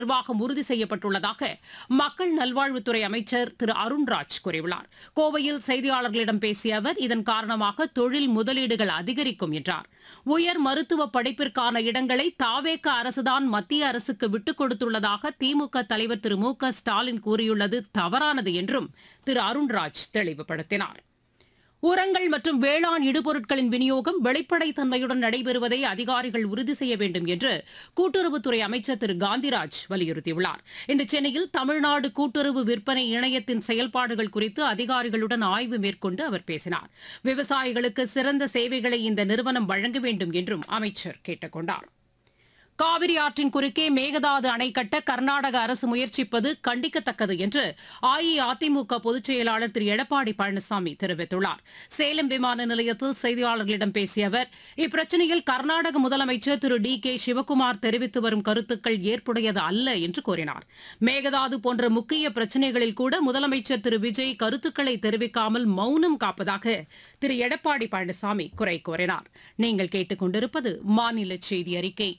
நிர்வாகம் உறுதி செய்யப்பட்டுள்ளதாக மக்கள் நல்வாழ்வுத்துறை அமைச்சர் திரு அருண்ராஜ் கூறியுள்ளார் கோவையில் செய்தியாளர்களிடம் பேசிய அவர் இதன் காரணமாக தொழில் முதலீடுகள் அதிகரிக்கும் என்றார் உயர் மருத்துவ படிப்பிற்கான இடங்களை தாவேக அரசுதான் மத்திய அரசுக்கு விட்டுக் கொடுத்துள்ளதாக திமுக தலைவர் திரு மு க ஸ்டாலின் கூறியுள்ளது தவறானது என்றும் திரு அருண்ராஜ் தெளிவுபடுத்தினார் உரங்கள் மற்றும் வேளாண் இடுபொருட்களின் விநியோகம் வெளிப்படைத்தன்மையுடன் நடைபெறுவதை அதிகாரிகள் உறுதி செய்ய வேண்டும் என்று கூட்டுறவுத்துறை அமைச்சர் திரு காந்திராஜ் வலியுறுத்தியுள்ளார் இன்று சென்னையில் தமிழ்நாடு கூட்டுறவு விற்பனை இணையத்தின் செயல்பாடுகள் குறித்து அதிகாரிகளுடன் ஆய்வு மேற்கொண்டு அவர் பேசினார் விவசாயிகளுக்கு சிறந்த சேவைகளை இந்த நிறுவனம் வழங்க வேண்டும் என்றும் அமைச்சர் கேட்டுக் கொண்டார் காவிரி ஆற்றின் குறுக்கே மேகதாது அணை கட்ட கர்நாடக அரசு முயற்சிப்பது கண்டிக்கத்தக்கது என்று அஇஅதிமுக பொதுச் செயலாளர் திரு எடப்பாடி பழனிசாமி தெரிவித்துள்ளார் சேலம் விமான நிலையத்தில் செய்தியாளர்களிடம் பேசிய அவர் இப்பிரச்சனையில் கர்நாடக முதலமைச்சர் திரு டி கே சிவக்குமார் தெரிவித்து வரும் கருத்துக்கள் ஏற்புடையது அல்ல என்று கூறினார் மேகதாது போன்ற முக்கிய பிரச்சனைகளில் கூட முதலமைச்சர் திரு விஜய் கருத்துக்களை தெரிவிக்காமல் மௌனம் காப்பதாக திரு எடப்பாடி பழனிசாமி குறை கூறினார் நீங்கள் கேட்டுக் கொண்டிருப்பது மாநில செய்தி அறிக்கை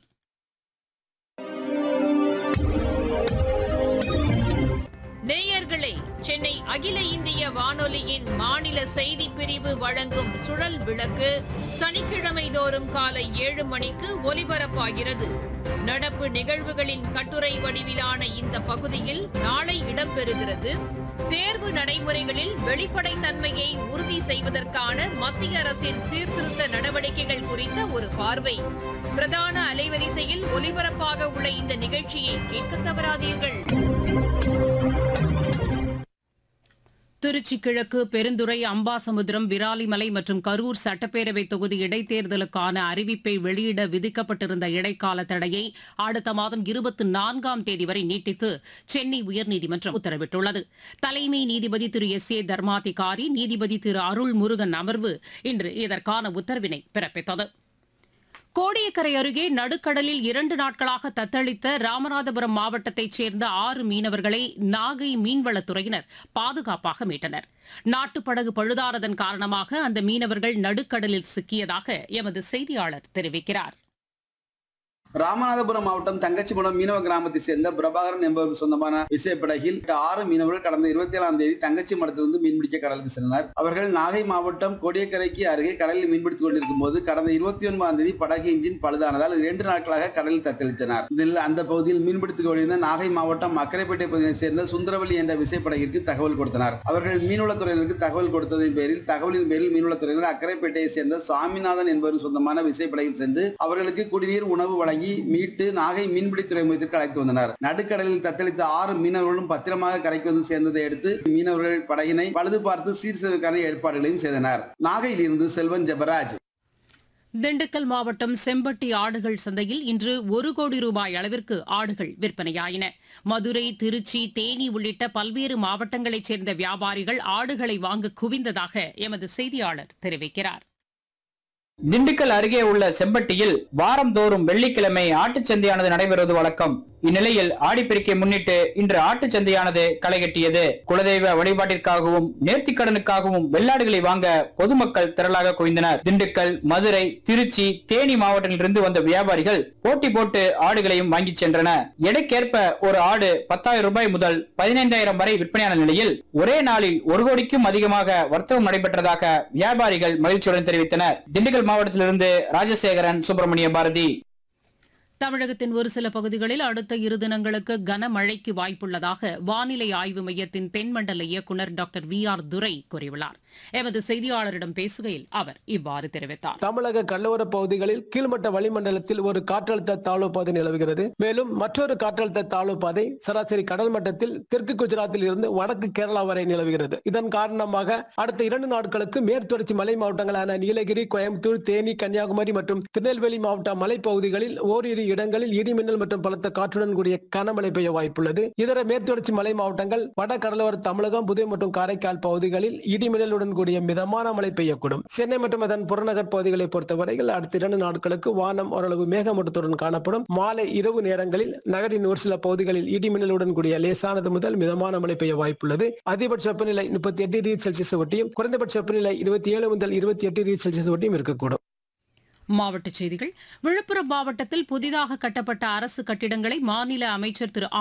நேயர்களே சென்னை அகில இந்திய வானொலியின் மாநில செய்தி பிரிவு வழங்கும் சுழல் விளக்கு சனிக்கிழமை தோறும் காலை ஏழு மணிக்கு ஒலிபரப்பாகிறது நடப்பு நிகழ்வுகளின் கட்டுரை வடிவிலான இந்த பகுதியில் நாளை இடம்பெறுகிறது தேர்வு நடைமுறைகளில் வெளிப்படைத்தன்மையை உறுதி செய்வதற்கான மத்திய அரசின் சீர்திருத்த நடவடிக்கைகள் குறித்த ஒரு பார்வை பிரதான அலைவரிசையில் ஒலிபரப்பாக உள்ள இந்த நிகழ்ச்சியை கேட்க தவறாதீர்கள் திருச்சி கிழக்கு பெருந்துறை அம்பாசமுத்திரம் விராலிமலை மற்றும் கரூர் சட்டப்பேரவை தொகுதி இடைத்தேர்தலுக்கான அறிவிப்பை வெளியிட விதிக்கப்பட்டிருந்த இடைக்கால தடையை அடுத்த மாதம் இருபத்தி நான்காம் தேதி வரை நீட்டித்து சென்னை உயர்நீதிமன்றம் உத்தரவிட்டுள்ளது தலைமை நீதிபதி திரு எஸ் ஏ தர்மாதிகாரி நீதிபதி திரு அருள் முருகன் அமர்வு இன்று இதற்கான உத்தரவினை பிறப்பித்தது கோடியக்கரை அருகே நடுக்கடலில் இரண்டு நாட்களாக தத்தளித்த ராமநாதபுரம் மாவட்டத்தைச் சேர்ந்த ஆறு மீனவர்களை நாகை மீன்வளத்துறையினர் பாதுகாப்பாக மீட்டனர் நாட்டுப்படகு பழுதானதன் காரணமாக அந்த மீனவர்கள் நடுக்கடலில் சிக்கியதாக எமது செய்தியாளர் தெரிவிக்கிறார் ராமநாதபுரம் மாவட்டம் தங்கச்சிபுரம் மீனவ கிராமத்தை சேர்ந்த பிரபாகரன் என்பவருக்கு சொந்தமான விசைப்படகில் ஆறு மீனவர்கள் கடந்த இருபத்தி ஏழாம் தேதி தங்கச்சி மடத்திலிருந்து மீன்பிடிக்க கடலுக்கு சென்றனர் அவர்கள் நாகை மாவட்டம் கோடியக்கரைக்கு அருகே கடலில் மீன்பிடித்துக் கொண்டிருக்கும் போது கடந்த இருபத்தி ஒன்பதாம் தேதி படகு இன்ஜின் பழுதானதால் இரண்டு நாட்களாக கடலில் தத்தளித்தனர் இதில் அந்த பகுதியில் மீன்பிடித்துக் கொண்டிருந்த நாகை மாவட்டம் அக்கரைப்பேட்டை பகுதியை சேர்ந்த சுந்தரவல்லி என்ற விசைப்படகிற்கு தகவல் கொடுத்தனர் அவர்கள் மீன்வளத்துறையினருக்கு தகவல் கொடுத்ததின் பேரில் தகவலின் பேரில் மீன்வளத்துறையினர் அக்கரைப்பேட்டையை சேர்ந்த சாமிநாதன் என்பவர் சொந்தமான விசைப்படகில் சென்று அவர்களுக்கு குடிநீர் உணவு வழங்கி மீட்டு நாகை மீன்பிடி துறைமுகத்திற்கு அழைத்து வந்தனர் நடுக்கடலில் தத்தளித்த ஆறு மீனவர்களும் பத்திரமாக கரைக்கு வந்து சேர்ந்ததை அடுத்து மீனவர்கள் படகினை பழுது பார்த்து சீர் செய்வதற்கான ஏற்பாடுகளையும் செய்தனர் நாகையில் இருந்து செல்வன் ஜெபராஜ் திண்டுக்கல் மாவட்டம் செம்பட்டி ஆடுகள் சந்தையில் இன்று ஒரு கோடி ரூபாய் அளவிற்கு ஆடுகள் விற்பனையாயின மதுரை திருச்சி தேனி உள்ளிட்ட பல்வேறு மாவட்டங்களைச் சேர்ந்த வியாபாரிகள் ஆடுகளை வாங்க குவிந்ததாக எமது செய்தியாளர் தெரிவிக்கிறார் திண்டுக்கல் அருகே உள்ள செம்பட்டியில் வாரந்தோறும் வெள்ளிக்கிழமை ஆட்டுச் சந்தையானது நடைபெறுவது வழக்கம் இந்நிலையில் ஆடிப்பெருக்கை முன்னிட்டு இன்று ஆட்டுச் சந்தையானது களைகட்டியது குலதெய்வ வழிபாட்டிற்காகவும் நேர்த்திக்கடனுக்காகவும் வெள்ளாடுகளை வாங்க பொதுமக்கள் திரளாக குவிந்தனர் திண்டுக்கல் மதுரை திருச்சி தேனி மாவட்டத்திலிருந்து வந்த வியாபாரிகள் போட்டி போட்டு ஆடுகளையும் வாங்கிச் சென்றன எடைக்கேற்ப ஒரு ஆடு பத்தாயிரம் ரூபாய் முதல் பதினைந்தாயிரம் வரை விற்பனையான நிலையில் ஒரே நாளில் ஒரு கோடிக்கும் அதிகமாக வர்த்தகம் நடைபெற்றதாக வியாபாரிகள் மகிழ்ச்சியுடன் தெரிவித்தனர் திண்டுக்கல் மாவட்டத்திலிருந்து ராஜசேகரன் சுப்பிரமணிய பாரதி தமிழகத்தின் ஒரு சில பகுதிகளில் அடுத்த இரு தினங்களுக்கு கனமழைக்கு வாய்ப்புள்ளதாக வானிலை ஆய்வு மையத்தின் தென்மண்டல இயக்குநர் டாக்டர் வி ஆர் துரை கூறியுள்ளார் எமது செய்தியாளரிடம் பேசுகையில் அவர் இவ்வாறு தெரிவித்தார் தமிழக கடலோர பகுதிகளில் கீழ்மட்ட வளிமண்டலத்தில் ஒரு காற்றழுத்த தாழ்வு பாதை நிலவுகிறது மேலும் மற்றொரு காற்றழுத்த தாழ்வு பாதை சராசரி கடல் மட்டத்தில் தெற்கு குஜராத்தில் இருந்து வடக்கு கேரளா வரை நிலவுகிறது இதன் காரணமாக அடுத்த இரண்டு நாட்களுக்கு மேற்தொடர்ச்சி மலை மாவட்டங்களான நீலகிரி கோயம்புத்தூர் தேனி கன்னியாகுமரி மற்றும் திருநெல்வேலி மாவட்ட மலைப்பகுதிகளில் ஓரிரு இடங்களில் இடிமின்னல் மற்றும் பலத்த காற்றுடன் கூடிய கனமழை பெய்ய வாய்ப்புள்ளது இதர மேற்தொடர்ச்சி மலை மாவட்டங்கள் வட கடலோர தமிழகம் புதுவை மற்றும் காரைக்கால் பகுதிகளில் இடிமின்னலுடன் கூடிய மிதமான மழை பெய்யக்கூடும் சென்னை மற்றும் அதன் புறநகர் பகுதிகளை பொறுத்தவரையில் அடுத்த இரண்டு நாட்களுக்கு வானம் ஓரளவு மேகமூட்டத்துடன் காணப்படும் மாலை இரவு நேரங்களில் நகரின் ஒரு சில பகுதிகளில் இடிமின்னலுடன் கூடிய லேசானது முதல் மிதமான மழை பெய்ய வாய்ப்புள்ளது அதிகபட்ச வெப்பநிலை முப்பத்தி எட்டு டிகிரி செல்சியஸ் ஒட்டியும் குறைந்தபட்ச வெப்பநிலை இருபத்தி ஏழு முதல் இருபத்தி எட்டு டிகிரி செல்சியஸ் ஒட்டியும் இருக்கக்கூடும் மாவட்டச் செய்திகள் விழுப்புரம் மாவட்டத்தில் புதிதாக கட்டப்பட்ட அரசு கட்டிடங்களை மாநில அமைச்சர் திரு